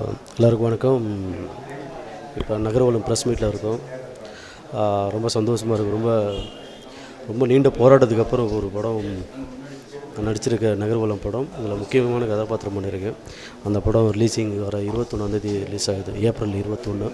எல்லாருக்கும் வணக்கம் இப்போ நகர்வலம் ப்ரெஸ் மீட்டில் இருக்கோம் ஆஹ் ரொம்ப சந்தோஷமாக இருக்குது ரொம்ப ரொம்ப நீண்ட போராட்டத்துக்கு அப்புறம் ஒரு படம் நான் நடிச்சிருக்க நகர்வலம் படம் இதில் முக்கியமான கதாபாத்திரம் பண்ணியிருக்கேன் அந்த படம் ரிலீஸிங் வர இருபத்தொன்னாந்தேதி ரிலீஸ் ஆகுது ஏப்ரல் இருபத்தொன்று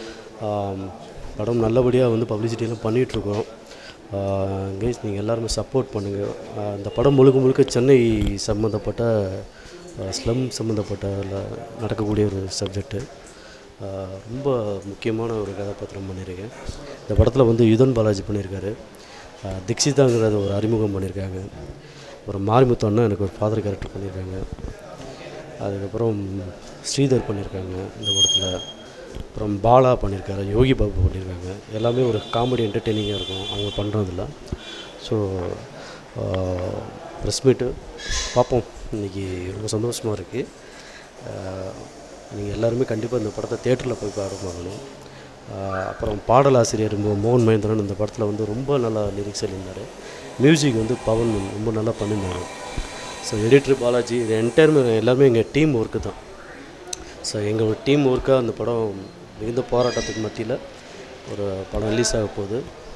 படம் நல்லபடியாக வந்து பப்ளிசிட்டிலாம் பண்ணிகிட்ருக்கோம் கைஸ் நீங்கள் எல்லாருமே சப்போர்ட் பண்ணுங்கள் இந்த படம் முழுக்க முழுக்க சென்னை சம்மந்தப்பட்ட ஸ்லம் சம்மந்தப்பட்ட ல- நடக்கக்கூடிய ஒரு சப்ஜெக்ட்டு ரொம்ப முக்கியமான ஒரு கதாபாத்திரம் பண்ணியிருக்கேன் இந்த படத்தில் வந்து யுதன் பாலாஜி பண்ணியிருக்காரு ஆஹ் தீக்ஷிதாங்கிறத ஒரு அறிமுகம் பண்ணியிருக்காங்க அப்புறம் மாரிமுத்து அண்ணா எனக்கு ஒரு ஃபாதர் கேரக்டர் பண்ணியிருக்காங்க அதுக்கப்புறம் ஸ்ரீதர் பண்ணியிருக்காங்க இந்த படத்தில் அப்புறம் பாலா பண்ணியிருக்காரு யோகி பாபு பண்ணியிருக்காங்க எல்லாமே ஒரு காமெடி என்டர்டெய்னிங்காக இருக்கும் அவங்க பண்ணுறதில்ல ஸோ ப்ரெஸ் மீட்டு பார்ப்போம் இன்றைக்கி ரொம்ப சந்தோஷமாக இருக்குது நீங்கள் எல்லாருமே கண்டிப்பாக இந்த படத்தை தேட்டரில் போய் பாடம் பார்க்கணும் ஆஹ் அப்புறம் பாடலாசிரியர் மோ மோகன் மகேந்திரன் இந்த படத்தில் வந்து ரொம்ப நல்லா லிரிக்ஸ் எழுதினார் மியூசிக் வந்து பவன் ரொம்ப நல்லா பண்ணியிருந்தாரு ஸோ எடிட்டர் பாலாஜி இது என்டையர் எல்லாருமே எங்கள் டீம் ஒர்க்கு தான் ஸோ எங்கள் டீம் ஒர்க்காக அந்த படம் மிகுந்த போராட்டத்துக்கு மத்தியில் ஒரு படம் ரிலீஸ் ஆக போகுது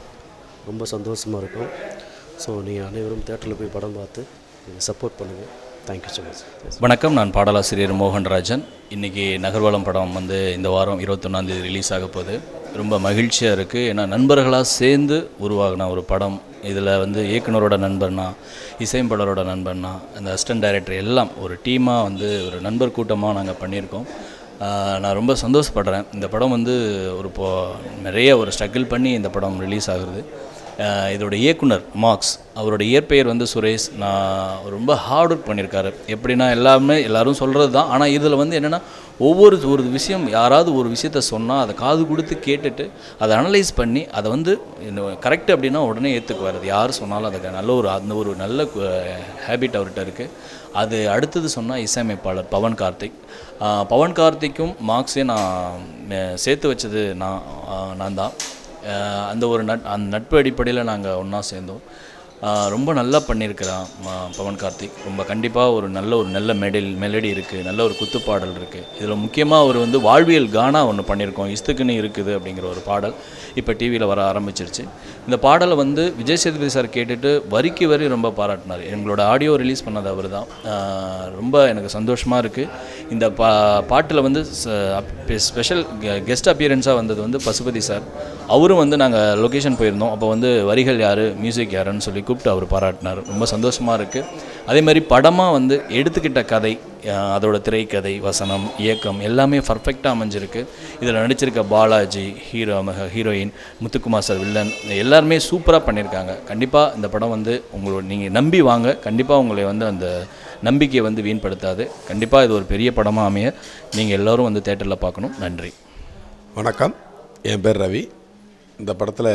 ரொம்ப சந்தோஷமாக இருக்கும் ஸோ நீங்கள் அனைவரும் தேட்டரில் போய் படம் பார்த்து நீங்கள் சப்போர்ட் பண்ணுங்கள் தேங்க்யூ ஸோ மச் வணக்கம் நான் பாடலாசிரியர் மோகன்ராஜன் இன்றைக்கி நகர்வலம் படம் வந்து இந்த வாரம் இருபத்தொன்னாந்தேதி ரிலீஸ் ஆக போகுது ரொம்ப மகிழ்ச்சியாக இருக்குது ஏன்னா நண்பர்களாக சேர்ந்து உருவாகின ஒரு படம் இதில் வந்து இயக்குனரோட நண்பர்னா இசையம்பாளரோட நண்பர்னா அந்த அசிஸ்டன்ட் டைரக்டர் எல்லாம் ஒரு டீமாக வந்து ஒரு நண்பர் கூட்டமாக நாங்கள் பண்ணியிருக்கோம் ஆஹ் நான் ரொம்ப சந்தோஷப்படுறேன் இந்த படம் வந்து ஒரு இப்போ நிறைய ஒரு ஸ்ட்ரகிள் பண்ணி இந்த படம் ரிலீஸ் ஆகுது ஆஹ் இதோட இயக்குனர் மார்க்ஸ் அவரோட இயற்பெயர் வந்து சுரேஷ் நான் ரொம்ப ஹார்ட் ஒர்க் பண்ணியிருக்காரு எப்படின்னா எல்லாமே எல்லாரும் சொல்கிறது தான் ஆனால் இதில் வந்து என்னென்னா ஒவ்வொரு ஒரு விஷயம் யாராவது ஒரு விஷயத்த சொன்னால் அதை காது கொடுத்து கேட்டுட்டு அதை அனலைஸ் பண்ணி அதை வந்து கரெக்ட் அப்படின்னா உடனே ஏற்றுக்குவார் அது யார் சொன்னாலும் அதுக்கு நல்ல ஒரு அந்த ஒரு நல்ல ஹேபிட் அவர்கிட்ட இருக்குது அது அடுத்தது சொன்னால் இசையமைப்பாளர் பவன் கார்த்திக் ஆஹ் பவன் கார்த்திக்கும் மார்க்ஸையும் நான் அஹ் சேர்த்து வச்சது நான் ஆஹ் நான் தான் ஆஹ் அந்த ஒரு நட் அந்த நட்பு அடிப்படையில் நாங்கள் ஒன்றா சேர்ந்தோம் ஆஹ் ரொம்ப நல்லா பண்ணியிருக்கிறான் ம- பவன் கார்த்திக் ரொம்ப கண்டிப்பாக ஒரு நல்ல ஒரு நல்ல மெடல் மெலடி இருக்குது நல்ல ஒரு குத்துப்பாடல் இருக்குது இதில் முக்கியமாக அவர் வந்து வாழ்வியல் கானா ஒன்று பண்ணியிருக்கோம் இஸ்துக்குன்னு இருக்குது அப்படிங்கிற ஒரு பாடல் இப்போ டிவியில் வர ஆரம்பிச்சிருச்சு இந்த பாடலை வந்து விஜய் சேதுபதி சார் கேட்டுட்டு வரிக்கு வரி ரொம்ப பாராட்டினார் எங்களோட ஆடியோ ரிலீஸ் பண்ணது அவர் தான் ரொம்ப எனக்கு சந்தோஷமாக இருக்குது இந்த பா பாட்டில் வந்து ஸ்பெஷல் கெஸ்ட் அப்பியரன்ஸாக வந்தது வந்து பசுபதி சார் அவரும் வந்து நாங்கள் லொக்கேஷன் போயிருந்தோம் அப்போ வந்து வரிகள் யார் மியூசிக் யாருன்னு சொல்லி கூப்பிட்டு அவர் பாராட்டினார் ரொம்ப சந்தோஷமாக இருக்குது அதே மாதிரி படமாக வந்து எடுத்துக்கிட்ட கதை அஹ் அதோட திரைக்கதை வசனம் இயக்கம் எல்லாமே பர்ஃபெக்டாக அமைஞ்சிருக்கு இதில் நடிச்சிருக்க Balaji hero heroine Muthukumar sir villain எல்லாருமே சூப்பராக பண்ணியிருக்காங்க கண்டிப்பாக இந்த படம் வந்து உங்களோட நீங்கள் நம்பி வாங்க கண்டிப்பாக உங்களை வந்து அந்த நம்பிக்கையை வந்து வீண்படுத்தாது கண்டிப்பாக இது ஒரு பெரிய படமாக அமைய நீங்கள் எல்லோரும் வந்து தேட்டரில் பார்க்கணும் நன்றி வணக்கம் என் பேர் ரவி இந்த படத்தில்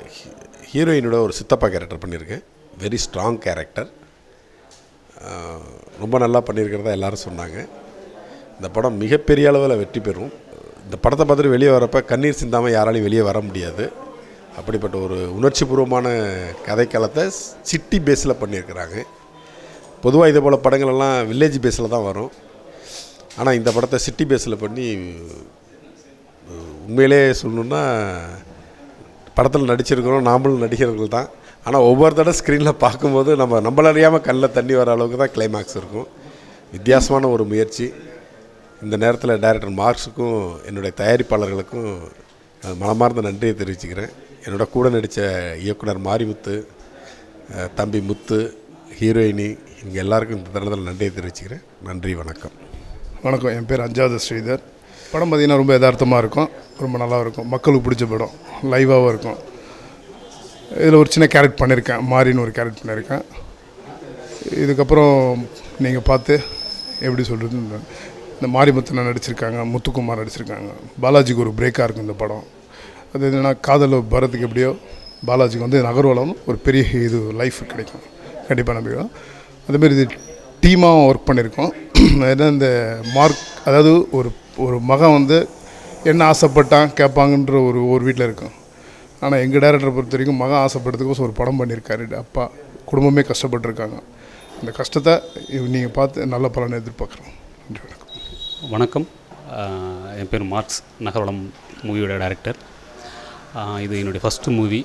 ஹீரோயினோட ஒரு சித்தப்பா கேரக்டர் பண்ணியிருக்கேன் வெரி ஸ்ட்ராங் கேரக்டர் ரொம்ப நல்லா பண்ணியிருக்கிறதா எல்லாரும் சொன்னாங்க இந்த படம் மிகப்பெரிய அளவில் வெற்றி பெறும் இந்த படத்தை பார்த்துட்டு வெளியே வரப்போ கண்ணீர் சிந்தாமல் யாராலையும் வெளியே வர முடியாது அப்படிப்பட்ட ஒரு உணர்ச்சிபூர்வமான கதைக்களத்தை சிட்டி பேஸில் பண்ணியிருக்கிறாங்க பொதுவாக இதே போல் படங்கள் எல்லாம் வில்லேஜ் பேஸில் தான் வரும் ஆனால் இந்த படத்தை சிட்டி பேஸில் பண்ணி உண்மையிலே சொல்லணுன்னா படத்தில் நடிச்சிருக்கிறோம் நாமளும் நடிகர்கள் தான் ஆனால் ஒவ்வொரு தடவை ஸ்க்ரீனில் பார்க்கும்போது நம்ம நம்மள அறியாமல் கண்ணில் தண்ணி வர அளவுக்கு தான் கிளைமேக்ஸ் இருக்கும் வித்தியாசமான ஒரு முயற்சி இந்த நேரத்தில் டைரக்டர் மார்க்ஸுக்கும் என்னுடைய தயாரிப்பாளர்களுக்கும் அஹ், மனமார்ந்த நன்றியை தெரிவிச்சுக்கிறேன் என்னோட கூட நடித்த இயக்குனர் மாரிமுத்து அஹ், தம்பி முத்து ஹீரோயினி இங்கே எல்லாருக்கும் இந்த தருணத்தில் நன்றியை தெரிவிச்சுக்கிறேன் நன்றி வணக்கம் வணக்கம் என் பேர் அஞ்சாவது ஸ்ரீதர் படம் பார்த்திங்கன்னா ரொம்ப யதார்த்தமாக இருக்கும் ரொம்ப நல்லா இருக்கும் மக்களுக்கு பிடிச்ச படம் லைவாகவும் இருக்கும் இதில் ஒரு சின்ன கேரக்ட் பண்ணியிருக்கேன் மாறின்னு ஒரு கேரக்ட் பண்ணியிருக்கேன் இதுக்கப்புறம் நீங்கள் பார்த்து எப்படி சொல்கிறது இந்த மாரிமுத்தனை நடிச்சிருக்காங்க முத்துக்குமார் நடிச்சிருக்காங்க பாலாஜிக்கு ஒரு பிரேக்காக இருக்கும் இந்த படம் அது என்னென்னா காதல் பரத்துக்கு எப்படியோ பாலாஜிக்கு வந்து நகர்வலம் ஒரு பெரிய இது லைஃப் கிடைக்கும் கண்டிப்பாக நம்பிக்கை அதேமாரி இது டீமாக ஒர்க் பண்ணியிருக்கோம் ஏன்னா இந்த மார்க் அதாவது ஒரு ஒரு மகன் வந்து என்ன ஆசைப்பட்டான் கேட்பாங்கன்ற ஒரு ஒரு வீட்டில் இருக்கும் ஆனால் எங்கள் டேரக்டரை பொறுத்த வரைக்கும் மகன் ஆசைப்படுறதுக்கோசம் ஒரு படம் பண்ணியிருக்காரு அப்பா குடும்பமே கஷ்டப்பட்டிருக்காங்க அந்த கஷ்டத்தை நீங்கள் பார்த்து நல்ல பலனை எதிர்பார்க்குறோம் நன்றி வணக்கம் வணக்கம் ஆஹ் என் பேர் மார்க்ஸ் நகர்வளம் மூவியோட டைரக்டர் ஆஹ் இது என்னுடைய ஃபஸ்ட்டு மூவி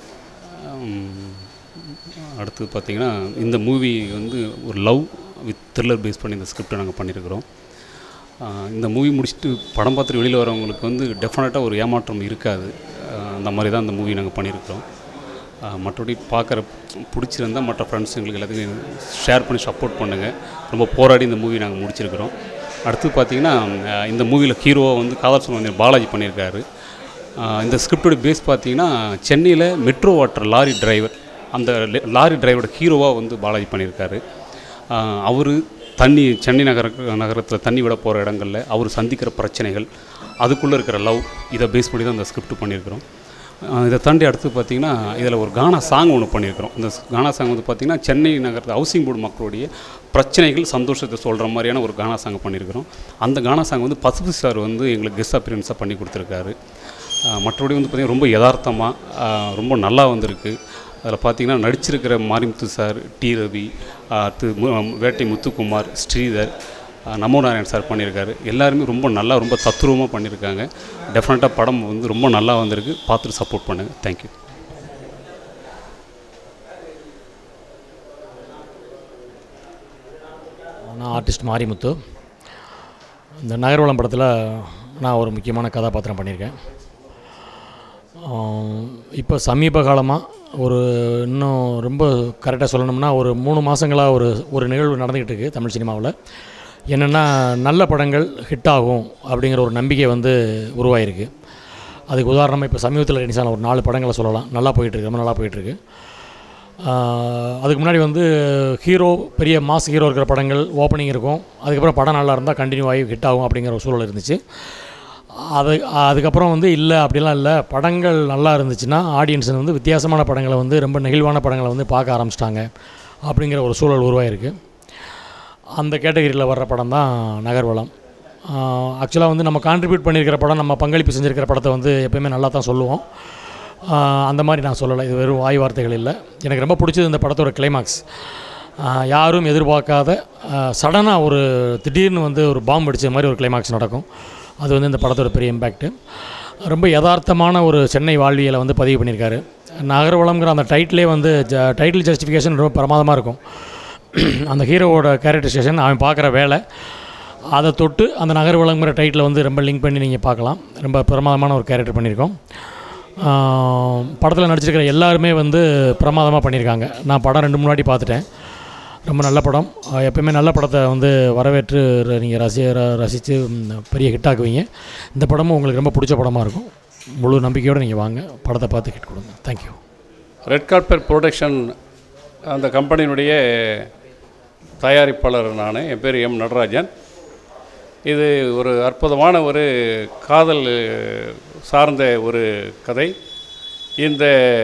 அடுத்து பார்த்திங்கன்னா இந்த மூவி வந்து ஒரு லவ் வித் த்ரில்லர் பேஸ் பண்ணி இந்த ஸ்கிரிப்டை நாங்கள் பண்ணியிருக்கிறோம் ஆஹ் இந்த மூவி முடிச்சுட்டு படம் பார்த்துட்டு வெளியில் வரவங்களுக்கு வந்து டெஃபினட்டாக ஒரு ஏமாற்றம் இருக்காது ஆஹ் அந்த மாதிரி தான் இந்த மூவி நாங்கள் பண்ணியிருக்கிறோம் ஆஹ் மற்றபடி பார்க்குற பிடிச்சிருந்தால் மற்ற ஃப்ரெண்ட்ஸ் எங்களுக்கு எல்லாத்துக்கும் ஷேர் பண்ணி சப்போர்ட் பண்ணுங்கள் ரொம்ப போராடி இந்த மூவி நாங்கள் முடிச்சிருக்கிறோம் அடுத்து பார்த்தீங்கன்னா ஆஹ் இந்த மூவியில் ஹீரோவை வந்து காதல் சுமந்திர பாலாஜி பண்ணியிருக்காரு ஆஹ் இந்த ஸ்கிரிப்டோட பேஸ் பார்த்தீங்கன்னா சென்னையில் மெட்ரோ வாட்டர் லாரி டிரைவர் அந்த ல- லாரி டிரைவரோட ஹீரோவாக வந்து பாலாஜி பண்ணியிருக்காரு அவர் தண்ணி சென்னை நகர நகரத்தில் தண்ணி விட போகிற இடங்களில் அவர் சந்திக்கிற பிரச்சனைகள் அதுக்குள்ளே இருக்கிற லவ் இதை பேஸ் பண்ணி தான் இந்த ஸ்கிரிப்ட் பண்ணியிருக்கிறோம் ஆஹ் இதை தாண்டி அடுத்து பார்த்திங்கன்னா இதில் ஒரு கானா சாங் ஒன்று பண்ணியிருக்கிறோம் இந்த ஸ்- கானா சாங் வந்து பார்த்திங்கன்னா சென்னை நகரத்து ஹவுசிங் போர்டு மக்களுடைய பிரச்சனைகள் சந்தோஷத்தை சொல்கிற மாதிரியான ஒரு கானா சாங் பண்ணியிருக்கிறோம் அந்த கானா சாங் வந்து பசுபு சார் வந்து எங்களுக்கு கெஸ்ட் அப்பியரன்ஸாக பண்ணி கொடுத்துருக்காரு ஆஹ் மற்றபடி வந்து பார்த்திங்கன்னா ரொம்ப யதார்த்தமாக ரொம்ப நல்லா வந்திருக்கு அதில் பார்த்தீங்கன்னா நடிச்சிருக்கிற மாரிமுத்து சார் டி ரவி ஆஹ் திரு மு- வேட்டை முத்துக்குமார் ஸ்ரீதர் ஆஹ் நமோ நாராயண் சார் பண்ணியிருக்காரு எல்லாருமே ரொம்ப நல்லா ரொம்ப தத்ரூபமாக பண்ணியிருக்காங்க டெஃபினட்டாக படம் வந்து ரொம்ப நல்லா வந்திருக்கு பார்த்துட்டு சப்போர்ட் பண்ணுங்கள் தேங்க்யூ நான் ஆர்டிஸ்ட் மாரிமுத்து இந்த நகர்வளம் படத்தில் நான் ஒரு முக்கியமான கதாபாத்திரம் பண்ணியிருக்கேன் ஆம், இப்போ சமீப காலமாக ஒரு இன்னும் ரொம்ப கரெக்டாக சொல்லணும்னா ஒரு மூணு மாதங்களாக ஒரு ஒரு நிகழ்வு நடந்துக்கிட்டு இருக்குது தமிழ் சினிமாவில் என்னென்னா நல்ல படங்கள் ஹிட் ஆகும் அப்படிங்கிற ஒரு நம்பிக்கை வந்து உருவாயிருக்கு அதுக்கு உதாரணமாக இப்போ சமீபத்தில் ரிலீஸ் ஆன ஒரு நாலு படங்களை சொல்லலாம் நல்லா போயிட்டுருக்கு ரொம்ப நல்லா போயிட்டுருக்கு ஆஹ் அதுக்கு முன்னாடி வந்து ஹீரோ பெரிய மாஸ் ஹீரோ இருக்கிற படங்கள் ஓப்பனிங் இருக்கும் அதுக்கப்புறம் படம் நல்லா இருந்தால் கண்டினியூ ஆகி ஹிட் ஆகும் அப்படிங்கிற ஒரு சூழல் இருந்துச்சு அது அதுக்கப்புறம் வந்து இல்லை அப்படிலாம் இல்லை படங்கள் நல்லா இருந்துச்சுன்னா ஆடியன்ஸ் வந்து வித்தியாசமான படங்களை வந்து ரொம்ப நெகிழ்வான படங்களை வந்து பார்க்க ஆரம்பிச்சிட்டாங்க அப்படிங்கிற ஒரு சூழல் உருவாயிருக்கு அந்த கேட்டகரியில் வர்ற படம் தான் நகர்வளம் ஆக்சுவலாக வந்து நம்ம கான்ட்ரிபியூட் பண்ணியிருக்கிற படம் நம்ம பங்களிப்பு செஞ்சுருக்கிற படத்தை வந்து எப்பயுமே நல்லா தான் சொல்லுவோம் ஆஹ் அந்த மாதிரி நான் சொல்லலை இது வெறும் வாய் வார்த்தைகள் இல்லை எனக்கு ரொம்ப பிடிச்சது இந்த படத்தோட கிளைமாக்ஸ் யாரும் எதிர்பார்க்காத சடனாக ஒரு திடீர்னு வந்து ஒரு பாம்பு அடிச்ச மாதிரி ஒரு கிளைமாக்ஸ் நடக்கும் அது வந்து இந்த படத்தோட பெரிய இம்பேக்ட்டு ரொம்ப யதார்த்தமான ஒரு சென்னை வாழ்வியலை வந்து பதிவு பண்ணியிருக்காரு நகர்வளம்ங்கிற அந்த டைட்டிலே வந்து ஜ டைட்டில் ஜஸ்டிஃபிகேஷன் ரொம்ப பிரமாதமாக இருக்கும் அந்த ஹீரோவோட கேரக்டரைசேஷன் அவன் பார்க்குற வேலை அதை தொட்டு அந்த நகர்வளங்கிற டைட்டில் வந்து ரொம்ப லிங்க் பண்ணி நீங்கள் பார்க்கலாம் ரொம்ப பிரமாதமான ஒரு கேரக்டர் பண்ணியிருக்கோம் படத்தில் நடிச்சிருக்கிற எல்லாருமே வந்து பிரமாதமாக பண்ணியிருக்காங்க நான் படம் ரெண்டு முன்னாடி பார்த்துட்டேன் ரொம்ப நல்ல படம் ஆஹ் எப்பயுமே நல்ல படத்தை வந்து வரவேற்று நீங்கள் ரசி ர- ரசித்து ம், பெரிய ஹிட் ஆக்குவீங்க இந்த படமும் உங்களுக்கு ரொம்ப பிடிச்ச படமாக இருக்கும் முழு நம்பிக்கையோடு நீங்கள் வாங்க படத்தை பார்த்து ஹிட் கொடுங்க தேங்க்யூ ரெட் கார்பெட் ப்ரொடக்ஷன் அந்த கம்பெனியினுடைய தயாரிப்பாளர் நான் என் பேர் எம் நடராஜன் இது ஒரு அற்புதமான ஒரு காதல் சார்ந்த ஒரு கதை இந்த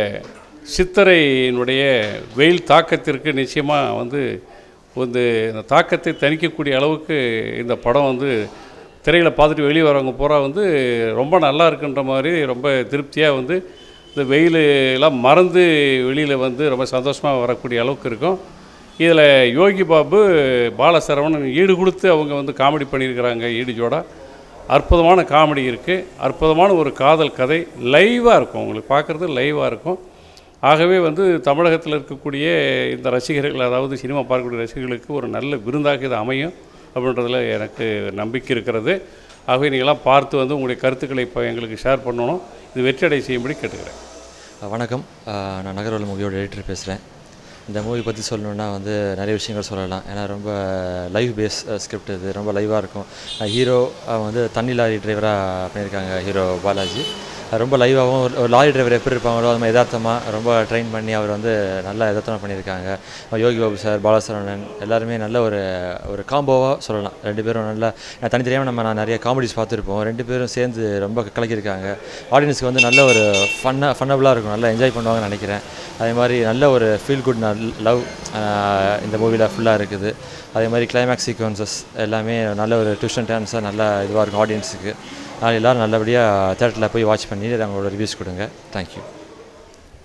சித்தரையினுடைய வெயில் தாக்கத்திற்கு நிச்சயமாக வந்து வந்து இந்த தாக்கத்தை தணிக்கக்கூடிய அளவுக்கு இந்த படம் வந்து திரையில் பார்த்துட்டு வெளியே வரவங்க பூரா வந்து ரொம்ப நல்லா இருக்குன்ற மாதிரி ரொம்ப திருப்தியாக வந்து இந்த வெயில் எல்லாம் மறந்து வெளியில் வந்து ரொம்ப சந்தோஷமாக வரக்கூடிய அளவுக்கு இருக்கும் இதில் யோகி பாபு பாலசரவணன் ஈடு கொடுத்து அவங்க வந்து காமெடி பண்ணியிருக்கிறாங்க ஈடு ஜோடா அற்புதமான காமெடி இருக்குது அற்புதமான ஒரு காதல் கதை லைவாக இருக்கும் உங்களுக்கு பார்க்குறது லைவாக இருக்கும் ஆகவே வந்து தமிழகத்தில் இருக்கக்கூடிய இந்த ரசிகர்கள் அதாவது சினிமா பார்க்கக்கூடிய ரசிகர்களுக்கு ஒரு நல்ல விருந்தாக இது அமையும் அப்படின்றதுல எனக்கு நம்பிக்கை இருக்கிறது ஆகவே நீங்களாம் பார்த்து வந்து உங்களுடைய கருத்துக்களை இப்போ எங்களுக்கு ஷேர் பண்ணணும் இது வெற்றியடை செய்யும்படி கேட்டுக்கிறேன் வணக்கம் அஹ் நான் நகர்வல மூவியோட எடிட்டர் பேசுகிறேன் இந்த மூவி பற்றி சொல்லணுன்னா வந்து நிறைய விஷயங்கள் சொல்லலாம் ஏன்னா ரொம்ப லைவ் பேஸ் ஸ்கிரிப்ட் இது ரொம்ப லைவாக இருக்கும் ஹீரோ வந்து தண்ணி லாரி டிரைவராக பண்ணியிருக்காங்க ஹீரோ பாலாஜி அது ரொம்ப லைவாகவும் ஒரு லாரி டிரைவர் எப்படி இருப்பாங்களோ அது மாதிரி யதார்த்தமாக ரொம்ப ட்ரெயின் பண்ணி அவர் வந்து நல்லா யதார்த்தமாக பண்ணியிருக்காங்க யோகி பாபு சார் பாலசரவணன் எல்லாருமே நல்ல ஒரு ஒரு காம்போவாக சொல்லலாம் ரெண்டு பேரும் நல்லா ஏன்னா தனித்தனியாக நம்ம நான் நிறைய காமெடிஸ் பார்த்துருப்போம் ரெண்டு பேரும் சேர்ந்து ரொம்ப கலக்கியிருக்காங்க ஆடியன்ஸ்க்கு வந்து நல்ல ஒரு ஃபன்னாக ஃபன்னபுளாக இருக்கும் நல்லா என்ஜாய் பண்ணுவாங்கன்னு நினைக்கிறேன் அதே மாதிரி நல்ல ஒரு ஃபீல் குட் லவ் இந்த மூவியில் ஃபுல்லாக இருக்குது அதே மாதிரி கிளைமேக்ஸ் சீக்வன்சஸ் எல்லாமே நல்ல ஒரு டியூஷன் டான்ஸாக நல்லா இதுவாக இருக்கும் ஆடியன்ஸுக்கு அதனால் எல்லோரும் நல்லபடியாக தேட்டரில் போய் வாட்ச் பண்ணி அவங்களோட ரிவ்யூஸ் கொடுங்க தேங்க்யூ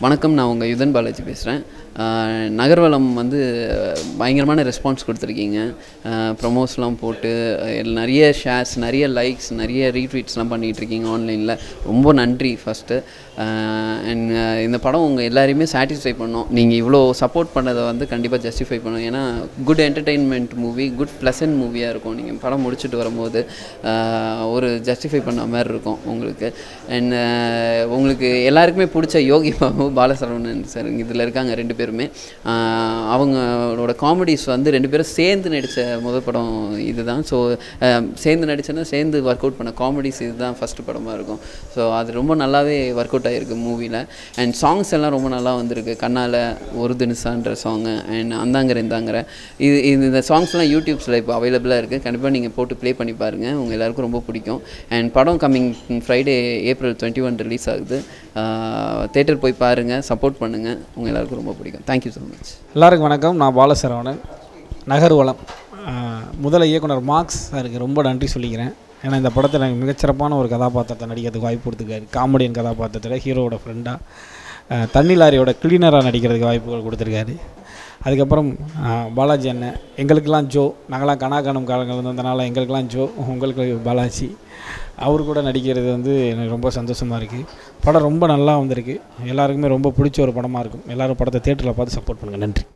வணக்கம் நான் உங்கள் யுதன் பாலாஜி பேசுகிறேன் நகர்வலம் வந்து பயங்கரமான ரெஸ்பான்ஸ் கொடுத்துருக்கீங்க ப்ரொமோஸ்லாம் போட்டு அஹ், நிறைய ஷேர்ஸ் நிறைய லைக்ஸ் நிறைய ரீட்வீட்ஸ்லாம் பண்ணிகிட்ருக்கீங்க ஆன்லைனில் ரொம்ப நன்றி ஃபஸ்ட்டு அண்ட் இந்த படம் உங்கள் எல்லாரையுமே சாட்டிஸ்ஃபை பண்ணோம் நீங்கள் இவ்வளோ சப்போர்ட் பண்ணதை வந்து கண்டிப்பாக ஜஸ்டிஃபை பண்ணும் ஏன்னா good entertainment movie good pleasant மூவியாக இருக்கும் நீங்கள் படம் முடிச்சுட்டு வரும்போது ஆஹ், ஒரு ஜஸ்டிஃபை பண்ண மாதிரி இருக்கும் உங்களுக்கு அண்ட் உங்களுக்கு எல்லாருக்குமே பிடிச்ச யோகி பாபு பாலசரவணன் சார் இதில் இருக்காங்க ரெண்டு பேருமே ஆஹ், அவங்களோட காமெடிஸ் வந்து ரெண்டு பேரும் சேர்ந்து நடித்த முதல் படம் இதுதான் ஸோ சேர்ந்து நடிச்சேன்னா சேர்ந்து ஒர்க் அவுட் பண்ண காமெடிஸ் இதுதான் ஃபஸ்ட்டு படமாக இருக்கும் ஸோ அது ரொம்ப நல்லாவே ஒர்க் அவுட் ஆகிருக்கு மூவியில் அண்ட் சாங்ஸ் எல்லாம் ரொம்ப நல்லா வந்திருக்கு கண்ணால் ஒரு தினுசான்ற சாங்கு அண்ட் அந்தாங்கிற இந்தாங்கிற இது இது இந்த சாங்ஸ்லாம் யூடியூப்ஸில் இப்போ அவைலபிளாக இருக்குது கண்டிப்பாக நீங்கள் போட்டு ப்ளே பண்ணி பாருங்கள் உங்கள் எல்லாருக்கும் ரொம்ப பிடிக்கும் அண்ட் படம் coming Friday April twenty one release ஆகுது தேட்டர் போய் பாருங்கள் சப்போர்ட் பண்ணுங்கள் உங்கள் எல்லாருக்கும் ரொம்ப பிடிக்கும் தேங்க்யூ ஸோ மச் எல்லாருக்கும் வணக்கம் நான் பாலசரவணன் நகர்வலம் ஆஹ் முதல இயக்குனர் மார்க்ஸ் சாருக்கு ரொம்ப நன்றி சொல்லிக்கிறேன் ஏன்னா இந்த படத்தில் எனக்கு மிகச்சிறப்பான ஒரு கதாபாத்திரத்தை நடிக்கிறதுக்கு வாய்ப்பு கொடுத்துருக்காரு காமெடியன் கதாபாத்திரத்தில் ஹீரோவோட ஃப்ரெண்டாக தண்ணி லாரியோட கிளீனராக நடிக்கிறதுக்கு வாய்ப்புகள் கொடுத்துருக்காரு அதுக்கப்புறம் ஆஹ் பாலாஜி அண்ணன் எங்களுக்கெல்லாம் ஜோ நாங்களாம் கனா காணும் காலங்கள் இருந்ததுனால எங்களுக்கெல்லாம் ஜோ உங்களுக்கு பாலாஜி அவர் கூட நடிக்கிறது வந்து எனக்கு ரொம்ப சந்தோஷமாக இருக்குது படம் ரொம்ப நல்லா வந்திருக்கு எல்லாருக்குமே ரொம்ப பிடிச்ச ஒரு படமாக இருக்கும் எல்லோரும் படத்தை தேட்டரில் பார்த்து சப்போர்ட் பண்ணுங்கள் நன்றி